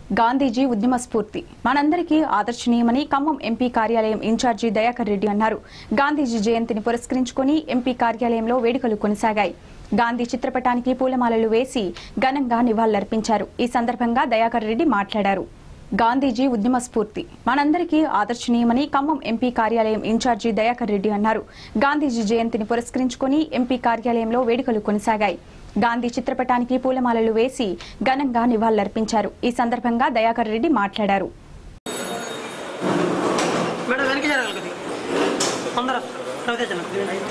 గాంధీజీ ఉద్యమ స్ఫూర్తి మనందరికీ ఆదర్శనీయమని ఖమ్మం ఎంపీ కార్యాలయం ఇన్ఛార్జి దయాకర్ రెడ్డి అన్నారు గాంధీజీ జయంతిని పురస్కరించుకుని ఎంపీ కార్యాలయంలో వేడుకలు కొనసాగాయి గాంధీ చిత్రపటానికి పూలమాలలు వేసి ఘనంగా నివాళులర్పించారు ఈ సందర్భంగా దయాకర్ రెడ్డి మాట్లాడారు గాంధీజీ ఉద్యమ స్ఫూర్తి మనందరికీ ఆదర్శనీయమని ఖమ్మం ఎంపీ కార్యాలయం ఇన్ఛార్జి దయాకర్ రెడ్డి అన్నారు గాంధీజీ జయంతిని పురస్కరించుకుని ఎంపీ కార్యాలయంలో వేడుకలు కొనసాగాయి గాంధీ చిత్రపటానికి పూలమాలలు వేసి ఘనంగా నివాళులర్పించారు ఈ సందర్భంగా దయాకర్ రెడ్డి మాట్లాడారు మేడం వెనక్కి జరగాలి కొద్దిగా తొందర రవితేజన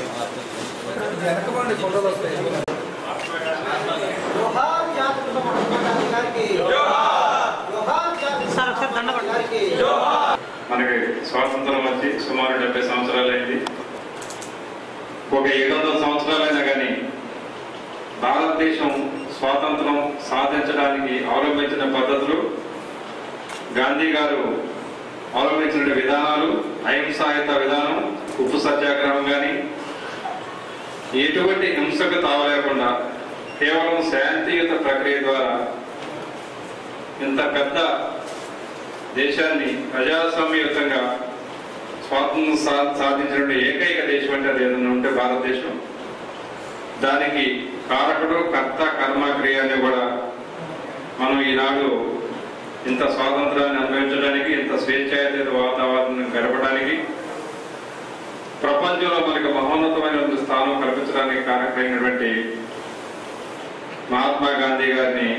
సార్ ఒకసారి దండ పట్టాలి మనకి స్వాతంత్రం వచ్చి సుమారు డెబ్బై సంవత్సరాలైంది ఒక ఏడు వందల సంవత్సరాలైనా కానీ భారతదేశం స్వాతంత్రం సాధించడానికి అవలంబించిన పద్ధతులు గాంధీ గారు అవలంబించిన విధానాలు అహింసాయుత విధానం ఉప్పు సత్యాగ్రహం కానీ ఎటువంటి హింసకు తావలేకుండా కేవలం శాంతియుత ప్రక్రియ ద్వారా ఇంత పెద్ద దేశాన్ని ప్రజాస్వామ్యయుతంగా స్వాతంత్రం సా- సాధించిన ఏకైక దేశం అంటే అది ఏదైనా ఉంటే భారతదేశం దానికి కారకుడు కర్త కర్మ క్రియ అని కూడా మనం ఈనాడు ఇంత స్వాతంత్రాన్ని అనుభవించడానికి ఇంత స్వేచ్ఛాయుత వాతావరణం గడపడానికి ప్రపంచంలో మనకు మహోన్నతమైనటువంటి స్థానం కల్పించడానికి కారకులైనటువంటి మహాత్మా గాంధీ గారిని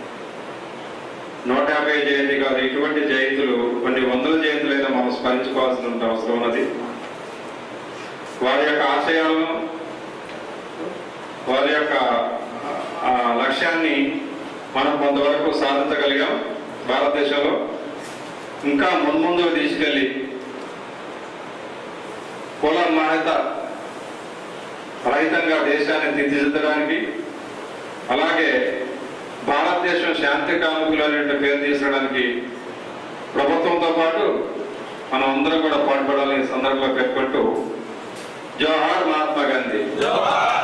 నూట యాభై జయంతి కాదు ఇటువంటి జయంతులు కొన్ని వందల జయంతులైనా మనం స్మరించుకోవాల్సిన అవసరం ఉన్నది వారి యొక్క ఆశయాలను వారి యొక్క ఆ, లక్ష్యాన్ని మనం కొంతవరకు సాధించగలిగాం భారతదేశంలో ఇంకా మున్ముందుకు తీసుకెళ్లి కుల మహిత రహితంగా దేశాన్ని తీర్చిదిద్దడానికి అలాగే భారతదేశం శాంతి కాముకులు అనే పేరు తీసుకురావడానికి ప్రభుత్వంతో పాటు మనం అందరం కూడా పాటుపడాలని ఈ సందర్భంగా పేర్కొంటూ జవహర్ మహాత్మా గాంధీ